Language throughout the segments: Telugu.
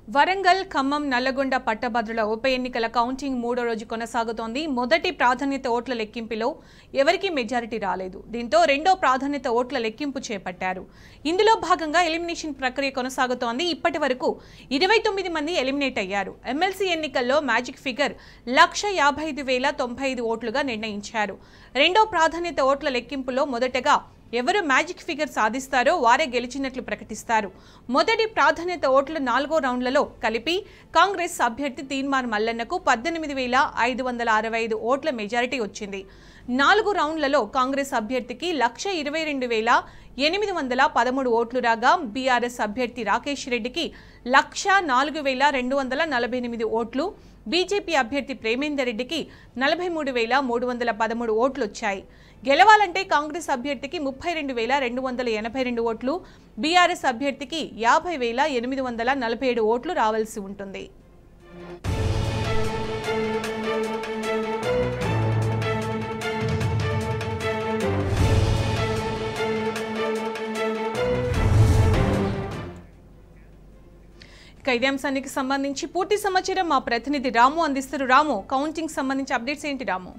వరంగల్ ఖమ్మం నల్లగొండ పట్టభద్రుల ఉప ఎన్నికల కౌంటింగ్ మూడో రోజు కొనసాగుతోంది మొదటి ప్రాధాన్యత ఓట్ల లెక్కింపులో ఎవరికీ మెజారిటీ రాలేదు దీంతో రెండో ప్రాధాన్యత ఓట్ల లెక్కింపు చేపట్టారు ఇందులో భాగంగా ఎలిమినేషన్ ప్రక్రియ కొనసాగుతోంది ఇప్పటి వరకు ఇరవై తొమ్మిది మంది ఎలిమినేట్ అయ్యారు ఎమ్మెల్సీ ఎన్నికల్లో మ్యాజిక్ ఫిగర్ లక్ష యాభై ఐదు వేల తొంభై ఐదు ఓట్లుగా నిర్ణయించారు రెండో ప్రాధాన్యత ఓట్ల లెక్కింపులో మొదటగా ఎవరు మ్యాజిక్ ఫిగర్ సాధిస్తారో వారే గెలిచినట్లు ప్రకటిస్తారు మొదటి ప్రాధాన్యత ఓట్ల నాలుగో రౌండ్లలో కలిపి కాంగ్రెస్ అభ్యర్థి తీన్మార్ మల్లన్నకు పద్దెనిమిది వేల ఐదు వందల అరవై ఐదు ఓట్ల మెజారిటీ వచ్చింది నాలుగు రౌండ్లలో కాంగ్రెస్ అభ్యర్థికి లక్ష ఇరవై రెండు వేల ఎనిమిది వందల పదమూడు ఓట్లు రాగా బీఆర్ఎస్ అభ్యర్థి రాకేష్ రెడ్డికి లక్ష నాలుగు వేల రెండు వందల నలభై ఎనిమిది ఓట్లు బీజేపీ అభ్యర్థి ప్రేమేందర్ రెడ్డికి నలభై మూడు వేల మూడు వందల పదమూడు ఓట్లు వచ్చాయి గెలవాలంటే కాంగ్రెస్ అభ్యర్థికి ముప్పై రెండు వేల రెండు వందల ఎనభై రెండు ఓట్లు బీఆర్ఎస్ అభ్యర్థికి యాభై వేల ఎనిమిది వందల నలభై ఏడు ఓట్లు రావాల్సి ఉంటుంది ఇక ఇదే అంశానికి సంబంధించి పూర్తి సమాచారం మా ప్రతినిధి రాము అందిస్తారు రాము కౌంటింగ్ సంబంధించి అప్డేట్స్ ఏంటి రాము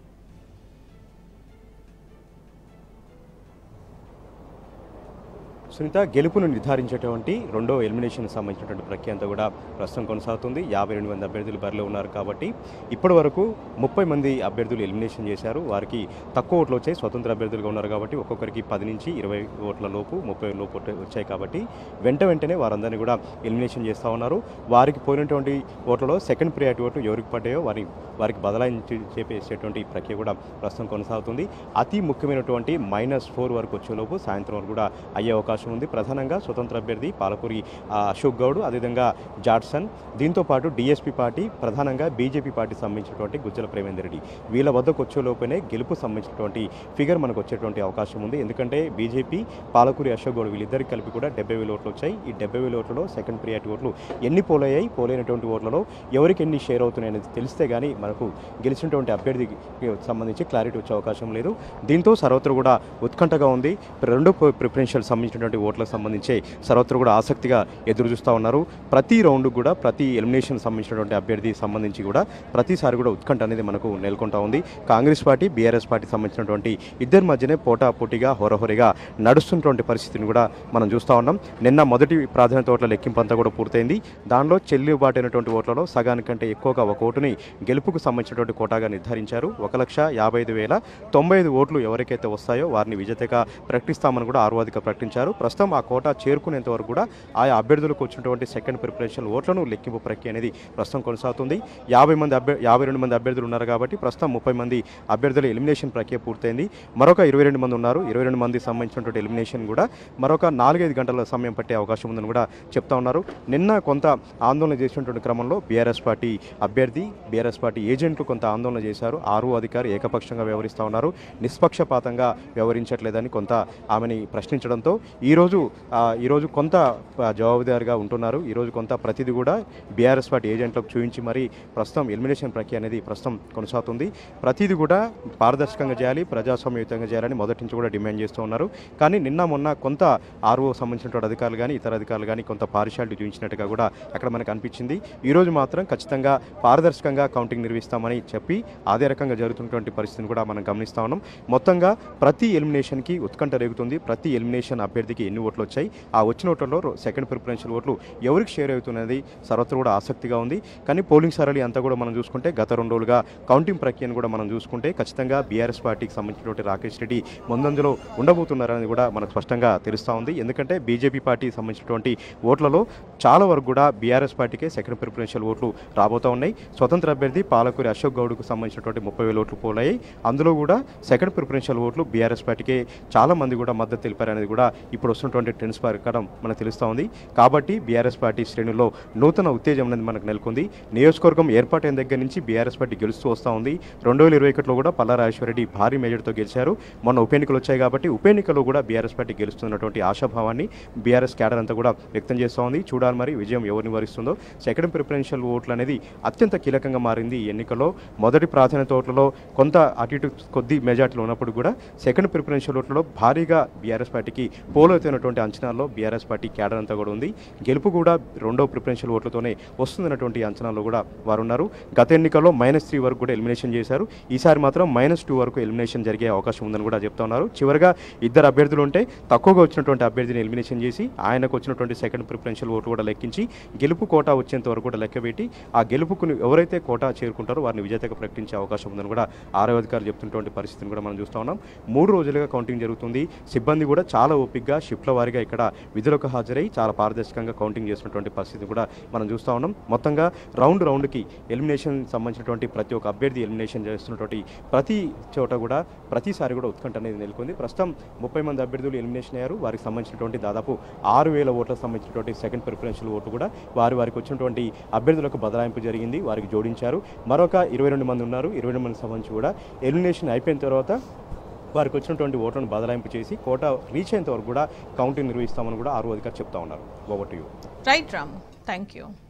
సునీత గెలుపును నిర్ధారించేటువంటి రెండో ఎలిమినేషన్ సంబంధించినటువంటి ప్రక్రియ అంతా కూడా ప్రస్తుతం కొనసాగుతుంది యాభై రెండు మంది అభ్యర్థులు బరిలో ఉన్నారు కాబట్టి ఇప్పటి వరకు ముప్పై మంది అభ్యర్థులు ఎలిమినేషన్ చేశారు వారికి తక్కువ ఓట్లు వచ్చాయి స్వతంత్ర అభ్యర్థులుగా ఉన్నారు కాబట్టి ఒక్కొక్కరికి పది నుంచి ఇరవై ఓట్ల లోపు ముప్పై లోపు ఓట్లు వచ్చాయి కాబట్టి వెంట వెంటనే వారందరినీ కూడా ఎలిమినేషన్ చేస్తూ ఉన్నారు వారికి పోయినటువంటి ఓట్లలో సెకండ్ ప్రియారిటీ ఓట్లు ఎవరికి పడ్డాయో వారి వారికి బదలాయించి చేపేసేటువంటి ప్రక్రియ కూడా ప్రస్తుతం కొనసాగుతుంది అతి ముఖ్యమైనటువంటి మైనస్ ఫోర్ వరకు వచ్చేలోపు సాయంత్రం వరకు కూడా అయ్యే అవకాశం ఉంది ప్రధానంగా స్వతంత్ర అభ్యర్థి పాలకూరి ఆ, అశోక్ గౌడ్ అదేవిధంగా జాడ్సన్ దీంతో పాటు డిఎస్పీ పార్టీ ప్రధానంగా బీజేపీ పార్టీ సంబంధించినటువంటి గుజ్జల ప్రేమేందర్ రెడ్డి వీళ్ళ వద్దకు వచ్చేలోపునే గెలుపు సంబంధించినటువంటి ఫిగర్ మనకు వచ్చేటువంటి అవకాశం ఉంది ఎందుకంటే బీజేపీ పాలకూరి అశోక్ గౌడ్ వీళ్ళిద్దరికి కలిపి కూడా డెబ్బై వేల ఓట్లు వచ్చాయి ఈ డెబ్బై వేల ఓట్లలో సెకండ్ ప్రియారిటీ ఓట్లు ఎన్ని పోలయ్యాయి పోలైనటువంటి ఓట్లలో ఎవరికి ఎన్ని షేర్ అవుతున్నాయి అనేది తెలిస్తే కానీ మనకు గెలిచినటువంటి అభ్యర్థికి సంబంధించి క్లారిటీ వచ్చే అవకాశం లేదు దీంతో సర్వత్ర కూడా ఉత్కంఠగా ఉంది రెండు ప్రిఫరెన్షియల్ సంబంధించినటువంటి ఓట్లకు సంబంధించి సర్వత్ర కూడా ఆసక్తిగా ఎదురు చూస్తూ ఉన్నారు ప్రతి రౌండ్ కూడా ప్రతి ఎలిమినేషన్ సంబంధించినటువంటి అభ్యర్థి సంబంధించి కూడా ప్రతిసారి కూడా ఉత్కంఠ అనేది మనకు నెలకొంటా ఉంది కాంగ్రెస్ పార్టీ బీఆర్ఎస్ పార్టీ సంబంధించినటువంటి ఇద్దరి మధ్యనే పోటాపోటీగా హోరహోరిగా నడుస్తున్నటువంటి పరిస్థితిని కూడా మనం చూస్తూ ఉన్నాం నిన్న మొదటి ప్రాధాన్యత ఓట్ల లెక్కింపు అంతా కూడా పూర్తయింది దానిలో చెల్లుబాటు అయినటువంటి ఓట్లలో సగానికంటే ఎక్కువగా ఒక ఓటుని గెలుపుకు సంబంధించినటువంటి కోటాగా నిర్ధారించారు ఒక లక్ష యాభై ఐదు వేల తొంభై ఐదు ఓట్లు ఎవరికైతే వస్తాయో వారిని విజేతగా ప్రకటిస్తామని కూడా ఆరువాదిక ప్రకటించారు ప్రస్తుతం ఆ కోటా చేరుకునేంత వరకు కూడా ఆయా అభ్యర్థులకు వచ్చినటువంటి సెకండ్ ప్రిపరేషన్ ఓట్లను లెక్కింపు ప్రక్రియ అనేది ప్రస్తుతం కొనసాగుతుంది యాభై మంది అభ్య యాభై రెండు మంది అభ్యర్థులు ఉన్నారు కాబట్టి ప్రస్తుతం ముప్పై మంది అభ్యర్థుల ఎలిమినేషన్ ప్రక్రియ పూర్తయింది మరొక ఇరవై రెండు మంది ఉన్నారు ఇరవై రెండు మంది సంబంధించినటువంటి ఎలిమినేషన్ కూడా మరొక నాలుగైదు గంటల సమయం పట్టే అవకాశం ఉందని కూడా చెప్తా ఉన్నారు నిన్న కొంత ఆందోళన చేసినటువంటి క్రమంలో బీఆర్ఎస్ పార్టీ అభ్యర్థి బీఆర్ఎస్ పార్టీ ఏజెంట్లు కొంత ఆందోళన చేశారు ఆరు అధికారి ఏకపక్షంగా వ్యవహరిస్తూ ఉన్నారు నిష్పక్షపాతంగా వ్యవహరించట్లేదని కొంత ఆమెని ప్రశ్నించడంతో ఈరోజు ఆ, ఈరోజు కొంత ఆ, జవాబుదారిగా ఉంటున్నారు ఈరోజు కొంత ప్రతిదీ కూడా బీఆర్ఎస్ పార్టీ ఏజెంట్లకు చూపించి మరి ప్రస్తుతం ఎలిమినేషన్ ప్రక్రియ అనేది ప్రస్తుతం కొనసాగుతుంది ప్రతిదీ కూడా పారదర్శకంగా చేయాలి ప్రజాస్వామ్యయుతంగా చేయాలని మొదటి నుంచి కూడా డిమాండ్ చేస్తూ ఉన్నారు కానీ నిన్న మొన్న కొంత ఆర్ఓ సంబంధించినటువంటి అధికారులు కానీ ఇతర అధికారులు కానీ కొంత పారిషాలిటీ చూపించినట్టుగా కూడా అక్కడ మనకు అనిపించింది ఈరోజు మాత్రం ఖచ్చితంగా పారదర్శకంగా కౌంటింగ్ నిర్వహిస్తామని చెప్పి అదే రకంగా జరుగుతున్నటువంటి పరిస్థితిని కూడా మనం గమనిస్తా ఉన్నాం మొత్తంగా ప్రతి ఎలిమినేషన్కి ఉత్కంఠ రేగుతుంది ప్రతి ఎలిమినేషన్ అభ్యర్థికి ఎన్ని ఓట్లు వచ్చాయి ఆ వచ్చిన ఓట్లలో సెకండ్ ప్రిఫరెన్షియల్ ఓట్లు ఎవరికి షేర్ అవుతున్నది సర్వత్ర కూడా ఆసక్తిగా ఉంది కానీ పోలింగ్ సరళి అంతా కూడా మనం చూసుకుంటే గత రెండు రోజులుగా కౌంటింగ్ ప్రక్రియను కూడా మనం చూసుకుంటే ఖచ్చితంగా బీఆర్ఎస్ పార్టీకి సంబంధించినటువంటి రాకేష్ రెడ్డి ముందంజలో ఉండబోతున్నారని కూడా మనకు స్పష్టంగా తెలుస్తూ ఉంది ఎందుకంటే బీజేపీ పార్టీకి సంబంధించినటువంటి ఓట్లలో చాలా వరకు కూడా బీఆర్ఎస్ పార్టీకే సెకండ్ ప్రిఫరెన్షియల్ ఓట్లు రాబోతూ ఉన్నాయి స్వతంత్ర అభ్యర్థి పాలకూరి అశోక్ గౌడ్కు సంబంధించినటువంటి ముప్పై వేల ఓట్లు పోలయ్యాయి అందులో కూడా సెకండ్ ప్రిఫరెన్షియల్ ఓట్లు బీఆర్ఎస్ పార్టీకే చాలా మంది కూడా మద్దతు తెలిపారనేది కూడా ఇప్పుడు వస్తున్నటువంటి ట్రెండ్స్ ప్రకారం మనకు తెలుస్తూ ఉంది కాబట్టి బీఆర్ఎస్ పార్టీ శ్రేణుల్లో నూతన ఉత్తేజం అనేది మనకు నెలకొంది నియోజకవర్గం ఏర్పాటైన దగ్గర నుంచి బీఆర్ఎస్ పార్టీ గెలుస్తూ వస్తూ ఉంది రెండు వేల ఇరవై ఒకటిలో కూడా పల్లా రెడ్డి భారీ మెజార్టీతో గెలిచారు మొన్న ఉప ఎన్నికలు వచ్చాయి కాబట్టి ఉప ఎన్నికల్లో కూడా బీఆర్ఎస్ పార్టీ గెలుస్తున్నటువంటి ఆశాభావాన్ని బీఆర్ఎస్ క్యాడర్ అంతా కూడా వ్యక్తం చేస్తూ ఉంది చూడాలి మరి విజయం ఎవరిని వరిస్తుందో సెకండ్ ప్రిఫరెన్షియల్ ఓట్లు అనేది అత్యంత కీలకంగా మారింది ఈ ఎన్నికల్లో మొదటి ప్రాధాన్యత ఓట్లలో కొంత అటు ఇటు కొద్ది మెజార్టీలు ఉన్నప్పుడు కూడా సెకండ్ ప్రిఫరెన్షియల్ ఓట్లలో భారీగా బీఆర్ఎస్ పార్టీకి పోల్ ఉన్నతమైనటువంటి అంచనాల్లో బీఆర్ఎస్ పార్టీ క్యాడర్ అంతా కూడా ఉంది గెలుపు కూడా రెండో ప్రిఫరెన్షియల్ ఓట్లతోనే వస్తుందన్నటువంటి అంచనాల్లో కూడా వారు ఉన్నారు గత ఎన్నికల్లో మైనస్ త్రీ వరకు కూడా ఎలిమినేషన్ చేశారు ఈసారి మాత్రం మైనస్ టూ వరకు ఎలిమినేషన్ జరిగే అవకాశం ఉందని కూడా చెప్తా ఉన్నారు చివరిగా ఇద్దరు అభ్యర్థులు ఉంటే తక్కువగా వచ్చినటువంటి అభ్యర్థిని ఎలిమినేషన్ చేసి ఆయనకు వచ్చినటువంటి సెకండ్ ప్రిఫరెన్షియల్ ఓటు కూడా లెక్కించి గెలుపు కోటా వచ్చేంత వరకు కూడా లెక్కబెట్టి ఆ గెలుపుకు ఎవరైతే కోటా చేరుకుంటారో వారిని విజేతగా ప్రకటించే అవకాశం ఉందని కూడా ఆరో అధికారులు చెప్తున్నటువంటి పరిస్థితిని కూడా మనం చూస్తా ఉన్నాం మూడు రోజులుగా కౌంటింగ్ జరుగుతుంది సిబ్బంది కూడా చాలా ఓపికగా షిఫ్ట్ల వారీగా ఇక్కడ విధులకు హాజరై చాలా పారదర్శకంగా కౌంటింగ్ చేస్తున్నటువంటి పరిస్థితి కూడా మనం చూస్తా ఉన్నాం మొత్తంగా రౌండ్ రౌండ్కి ఎలిమినేషన్ సంబంధించినటువంటి ప్రతి ఒక్క అభ్యర్థి ఎలిమినేషన్ చేస్తున్నటువంటి ప్రతి చోట కూడా ప్రతిసారి కూడా ఉత్కంఠ అనేది నెలకొంది ప్రస్తుతం ముప్పై మంది అభ్యర్థులు ఎలిమినేషన్ అయ్యారు వారికి సంబంధించినటువంటి దాదాపు ఆరు వేల ఓట్లకు సంబంధించినటువంటి సెకండ్ ప్రిఫరెన్షియల్ ఓటు కూడా వారి వారికి వచ్చినటువంటి అభ్యర్థులకు బదలాయింపు జరిగింది వారికి జోడించారు మరొక ఇరవై రెండు మంది ఉన్నారు ఇరవై రెండు మంది సంబంధించి కూడా ఎలిమినేషన్ అయిపోయిన తర్వాత వారికి వచ్చినటువంటి ఓట్లను బదలాయింపు చేసి కోట రీచ్ అయ్యేంత వరకు కూడా కౌంటింగ్ నిర్వహిస్తామని కూడా ఆరు అధికారులు చెప్తా ఉన్నారు over to you right Ram thank you